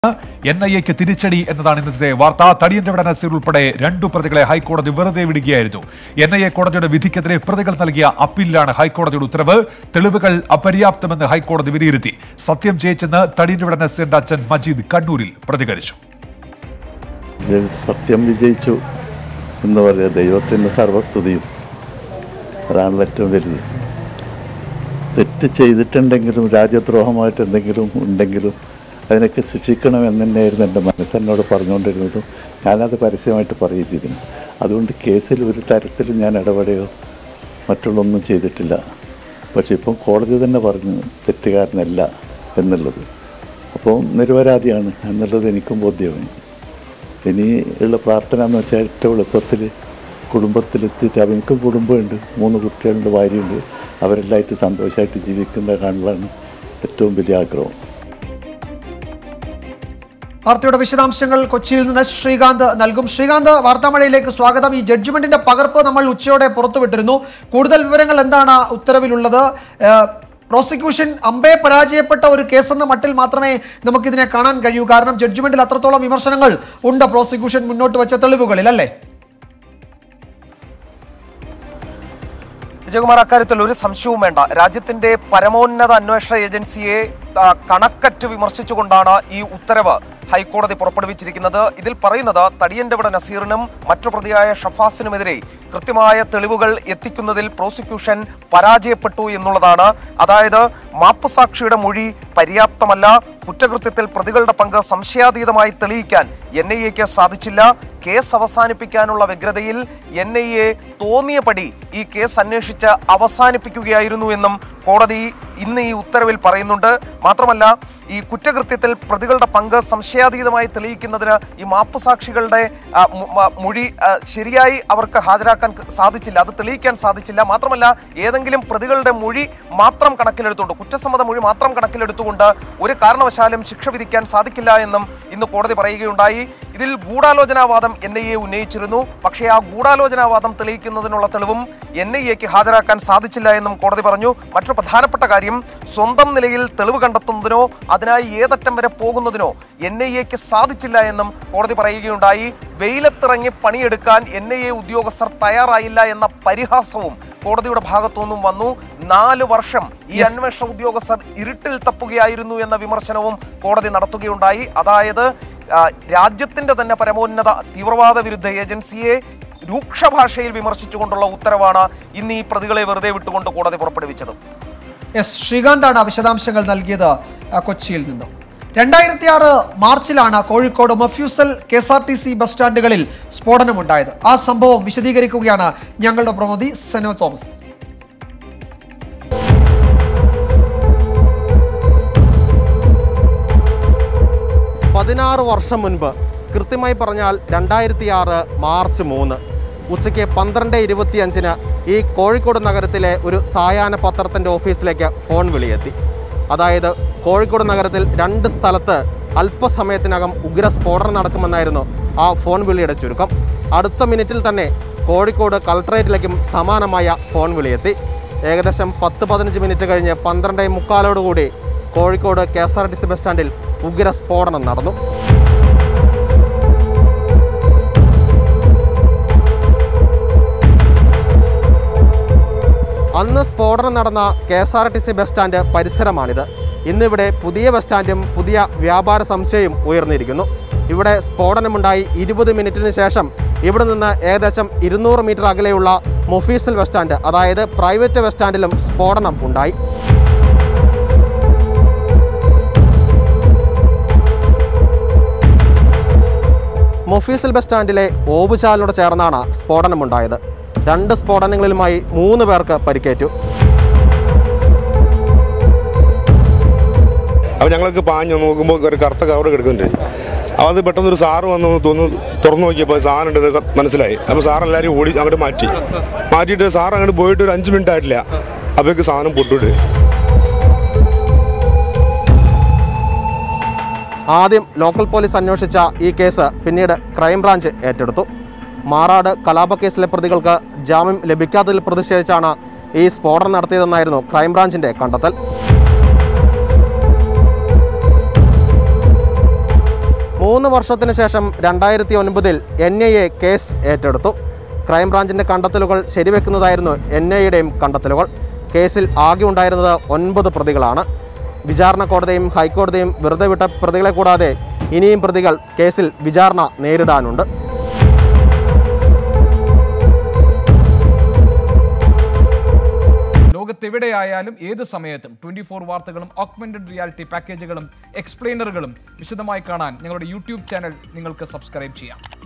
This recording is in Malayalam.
എൻ ഐ എക്ക് തിരിച്ചടി എന്നതാണ് ഇന്നത്തെ വാർത്ത തടിയന്റെ നസീർ ഉൾപ്പെടെ രണ്ടു പ്രതികളെ ഹൈക്കോടതി വെറുതെ വിടുകയായിരുന്നു എൻ ഐ എ കോടതിയുടെ വിധിക്കെതിരെ പ്രതികൾ നൽകിയ അപ്പീലിലാണ് ഹൈക്കോടതിയുടെ ഉത്തരവ് തെളിവുകൾ അപര്യാപ്തമെന്ന് ഹൈക്കോടതി വിലയിരുത്തി സത്യം ജയിച്ചെന്ന് തടിയന്റെ നസീറിന്റെ അച്ഛൻ മജീദ് കണ്ണൂരിൽ പ്രതികരിച്ചു ഇത് സത്യം വിജയിച്ചു എന്ന് പറയുക ദൈവത്തിൻ്റെ സർവസ്തുതിയും അതാണല്ലോ ഏറ്റവും വലുത് തെറ്റ് ചെയ്തിട്ടുണ്ടെങ്കിലും രാജ്യദ്രോഹമായിട്ട് എന്തെങ്കിലും ഉണ്ടെങ്കിലും അതിനൊക്കെ ശിക്ഷിക്കണം എന്ന് തന്നെയായിരുന്നു എൻ്റെ മനസ്സെന്നോട് പറഞ്ഞുകൊണ്ടിരുന്നതും ഞാനത് പരസ്യമായിട്ട് പറയുന്നിരുന്നു അതുകൊണ്ട് കേസിൽ ഒരു തരത്തിലും ഞാൻ ഇടപെടുകയോ മറ്റുള്ളൊന്നും ചെയ്തിട്ടില്ല പക്ഷെ ഇപ്പം കോടതി തന്നെ പറഞ്ഞു തെറ്റുകാരനല്ല എന്നുള്ളത് അപ്പോൾ നിരപരാധിയാണ് എന്നുള്ളത് എനിക്കും ബോധ്യമായി ഇനി ഉള്ള പ്രാർത്ഥന എന്ന് വെച്ചാൽ ഏറ്റവും എളുപ്പത്തിൽ കുടുംബത്തിലെത്തിയിട്ട് അവനക്കും കുടുംബമുണ്ട് മൂന്ന് കുട്ടികളുണ്ട് ഭാര്യയുണ്ട് അവരെല്ലായിട്ട് സന്തോഷമായിട്ട് ജീവിക്കുന്ന കാണലാണ് ഏറ്റവും വലിയ ആഗ്രഹം വാർത്തയുടെ വിശദാംശങ്ങൾ കൊച്ചിയിൽ നിന്ന് ശ്രീകാന്ത് നൽകും ശ്രീകാന്ത് വാർത്താമഴയിലേക്ക് സ്വാഗതം ഈ ജഡ്ജ്മെന്റിന്റെ പകർപ്പ് നമ്മൾ ഉച്ചയോടെ പുറത്തുവിട്ടിരുന്നു കൂടുതൽ വിവരങ്ങൾ എന്താണ് ഉത്തരവിലുള്ളത് ഏഹ്, പ്രോസിക്യൂഷൻ അമ്പെ പരാജയപ്പെട്ട ഒരു കേസെന്ന മട്ടിൽ മാത്രമേ നമുക്കിതിനെ കാണാൻ കഴിയൂ കാരണം ജഡ്ജ്മെന്റിൽ അത്രത്തോളം വിമർശനങ്ങൾ ഉണ്ട് പ്രോസിക്യൂഷൻ മുന്നോട്ട് വെച്ച തെളിവുകളിൽ അല്ലേ വിജയകുമാർ അക്കാര്യത്തിൽ ഒരു സംശയവും വേണ്ട രാജ്യത്തിന്റെ പരമോന്നത അന്വേഷണ ഏജൻസിയെ ആ, കണക്കറ്റ് വിമർശിച്ചുകൊണ്ടാണ് ഈ ഉത്തരവ് ഹൈക്കോടതി പുറപ്പെടുവിച്ചിരിക്കുന്നത് ഇതിൽ പറയുന്നത് തടിയന്റെ നസീറിനും മറ്റു പ്രതിയായ ഷഫാസിനുമെതിരെ കൃത്യമായ തെളിവുകൾ എത്തിക്കുന്നതിൽ പ്രോസിക്യൂഷൻ പരാജയപ്പെട്ടു എന്നുള്ളതാണ് അതായത് മാപ്പുസാക്ഷിയുടെ മൊഴി പര്യാപ്തമല്ല കുറ്റകൃത്യത്തിൽ പ്രതികളുടെ പങ്ക് സംശയാതീതമായി തെളിയിക്കാൻ എൻ ഐ എക്ക് സാധിച്ചില്ല കേസ് അവസാനിപ്പിക്കാനുള്ള വ്യഗ്രതയിൽ എൻ ഐ എ തോന്നിയപടി ഈ കേസ് അന്വേഷിച്ച് അവസാനിപ്പിക്കുകയായിരുന്നു എന്നും കോടതി ഇന്ന് ഈ ഉത്തരവിൽ പറയുന്നുണ്ട് മാത്രമല്ല ഈ കുറ്റകൃത്യത്തിൽ പ്രതികളുടെ പങ്ക് സംശയാതീതമായി തെളിയിക്കുന്നതിന് ഈ മാപ്പുസാക്ഷികളുടെ ആ, മു- മ- മൊഴി ആ, ശരിയായി അവർക്ക് ഹാജരാക്കാൻ സാധിച്ചില്ല അത് തെളിയിക്കാൻ സാധിച്ചില്ല മാത്രമല്ല ഏതെങ്കിലും പ്രതികളുടെ മൊഴി മാത്രം കണക്കിലെടുത്തുകൊണ്ട് കുറ്റസമ്മത മൊഴി മാത്രം കണക്കിലെടുത്തുകൊണ്ട് ഒരു കാരണവശാലും ശിക്ഷ വിധിക്കാൻ സാധിക്കില്ല എന്നും ഇന്ന് കോടതി പറയുകയുണ്ടായി ഇതിൽ ഗൂഢാലോചനാവാദം എൻ ഐ എ ഉന്നയിച്ചിരുന്നു പക്ഷേ ആ ഗൂഢാലോചനാവാദം തെളിയിക്കുന്നതിനുള്ള തെളിവും എൻ ഐ എക്ക് ഹാജരാക്കാൻ സാധിച്ചില്ല എന്നും കോടതി പറഞ്ഞു മറ്റൊരു പ്രധാനപ്പെട്ട കാര്യം സ്വന്തം നിലയിൽ തെളിവ് കണ്ടെത്തുന്നതിനോ അതിനായി ഏതറ്റം വരെ പോകുന്നതിനോ എൻ ഐ എക്ക് സാധിച്ചില്ല എന്നും കോടതി പറയുകയുണ്ടായി വെയിലത്തിറങ്ങി പണിയെടുക്കാൻ എൻ ഐ എ ഉദ്യോഗസ്ഥർ തയ്യാറായില്ല എന്ന പരിഹാസവും കോടതിയുടെ ഭാഗത്തുനിന്നും വന്നു നാല് വർഷം ഈ Yes. അന്വേഷണ ഉദ്യോഗസ്ഥർ ഇരുട്ടിൽ തപ്പുകയായിരുന്നു എന്ന വിമർശനവും കോടതി നടത്തുകയുണ്ടായി അതായത് ആ, രാജ്യത്തിന്റെ തന്നെ പരമോന്നത തീവ്രവാദ വിരുദ്ധ ഏജൻസിയെ രൂക്ഷ ഭാഷയിൽ വിമർശിച്ചുകൊണ്ടുള്ള ഉത്തരവാണ് ഇന്ന് ഈ പ്രതികളെ വെറുതെ വിട്ടുകൊണ്ട് കോടതി പുറപ്പെടുവിച്ചത് എസ് ശ്രീകാന്താണ് വിശദാംശങ്ങൾ നൽകിയത് ആ, കൊച്ചിയിൽ നിന്നും രണ്ടായിരത്തി ആറ് മാർച്ചിലാണ് Kozhikode mofussil K S R T C bus സ്റ്റാൻഡുകളിൽ സ്ഫോടനമുണ്ടായത് ആ സംഭവം വിശദീകരിക്കുകയാണ് ഞങ്ങളുടെ പ്രമുതി സെനോ തോമസ് പതിനാറ് വർഷം മുൻപ് കൃത്യമായി പറഞ്ഞാൽ രണ്ടായിരത്തി ആറ് മാർച്ച് മൂന്ന് ഉച്ചയ്ക്ക് പന്ത്രണ്ട് ഇരുപത്തിയഞ്ചിന് ഈ കോഴിക്കോട് നഗരത്തിലെ ഒരു സായാഹ്ന പത്രത്തിൻ്റെ ഓഫീസിലേക്ക് ഫോൺ വിളിയെത്തി അതായത് കോഴിക്കോട് നഗരത്തിൽ രണ്ട് സ്ഥലത്ത് അല്പസമയത്തിനകം ഉഗ്ര സ്ഫോടനം നടക്കുമെന്നായിരുന്നു ആ ഫോൺ വിളിയുടെ ചുരുക്കം അടുത്ത മിനിറ്റിൽ തന്നെ കോഴിക്കോട് കളക്ട്രേറ്റിലേക്കും സമാനമായ ഫോൺ വിളിയെത്തി ഏകദേശം പത്ത് പതിനഞ്ച് മിനിറ്റ് കഴിഞ്ഞ് പന്ത്രണ്ട് മുക്കാലോടുകൂടി Kozhikode K S R T C bus സ്റ്റാൻഡിൽ ഉഗ്ര സ്ഫോടനം നടന്നു അന്ന് സ്ഫോടനം നടന്ന K S R T C bus stand പരിസരമാണിത് ഇന്നിവിടെ പുതിയ ബസ് സ്റ്റാൻഡും പുതിയ വ്യാപാര സംശയവും ഉയർന്നിരിക്കുന്നു ഇവിടെ സ്ഫോടനമുണ്ടായി ഇരുപത് മിനിറ്റിന് ശേഷം ഇവിടെ നിന്ന് ഏകദേശം ഇരുന്നൂറ് മീറ്റർ അകലെയുള്ള മൊഫീസൽ ബസ് സ്റ്റാൻഡ് അതായത് പ്രൈവറ്റ് ബസ് സ്റ്റാൻഡിലും സ്ഫോടനം ഉണ്ടായി മൊഫീസൽ ബസ് സ്റ്റാൻഡിലെ ഓവുചാലിനോട് ചേർന്നാണ് സ്ഫോടനമുണ്ടായത് രണ്ട് സ്ഫോടനങ്ങളിലുമായി മൂന്ന് പേർക്ക് പരിക്കേറ്റു അപ്പോൾ ഞങ്ങൾക്ക് പാഞ്ഞു നോക്കുമ്പോൾ ഒരു കറുത്ത കവർ കിടക്കുന്നുണ്ട് അപ്പോൾ അത് പെട്ടെന്ന് ഒരു സാറ് വന്ന് തോന്നുന്നു തുറന്നു നോക്കിയപ്പോൾ സാധനം ഉണ്ടെന്ന് മനസ്സിലായി അപ്പോൾ സാർ എല്ലാവരും ഓടി അങ്ങോട്ട് മാറ്റി മാറ്റിയിട്ട് സാർ അങ്ങോട്ട് പോയിട്ട് ഒരു അഞ്ച് മിനിറ്റ് ആയിട്ടില്ല അപ്പോഴേക്ക് സാധനം പൊട്ടിട്ട് ആദ്യം ലോക്കൽ പോലീസ് അന്വേഷിച്ച ഈ കേസ് പിന്നീട് ക്രൈംബ്രാഞ്ച് ഏറ്റെടുത്തു മാറാട് കലാപക്കേസിലെ പ്രതികൾക്ക് ജാമ്യം ലഭിക്കാത്തതിൽ പ്രതിഷേധിച്ചാണ് ഈ സ്ഫോടനം നടത്തിയതെന്നായിരുന്നു ക്രൈംബ്രാഞ്ചിന്റെ കണ്ടെത്തൽ മൂന്ന് വർഷത്തിന് ശേഷം രണ്ടായിരത്തി ഒൻപതിൽ എൻ ഐ എ കേസ് ഏറ്റെടുത്തു ക്രൈംബ്രാഞ്ചിൻ്റെ കണ്ടെത്തലുകൾ ശരിവെക്കുന്നതായിരുന്നു എൻ ഐ എയുടെയും കണ്ടെത്തലുകൾ കേസിൽ ആകെ ഉണ്ടായിരുന്നത് ഒൻപത് പ്രതികളാണ് വിചാരണ കോടതിയും ഹൈക്കോടതിയും വെറുതെ വിട്ട പ്രതികളെ കൂടാതെ ഇനിയും പ്രതികൾ കേസിൽ വിചാരണ നേരിടാനുണ്ട് ലോകത്തെവിടെയായാലും ഏത് സമയത്തും ട്വന്റി ഫോർ വാർത്തകളും ഓഗ്മെന്റഡ് റിയാലിറ്റി പാക്കേജുകളും എക്സ്പ്ലെയിനറുകളും വിശദമായി കാണാൻ ഞങ്ങളുടെ യൂട്യൂബ് ചാനൽ നിങ്ങൾക്ക് സബ്സ്ക്രൈബ് ചെയ്യാം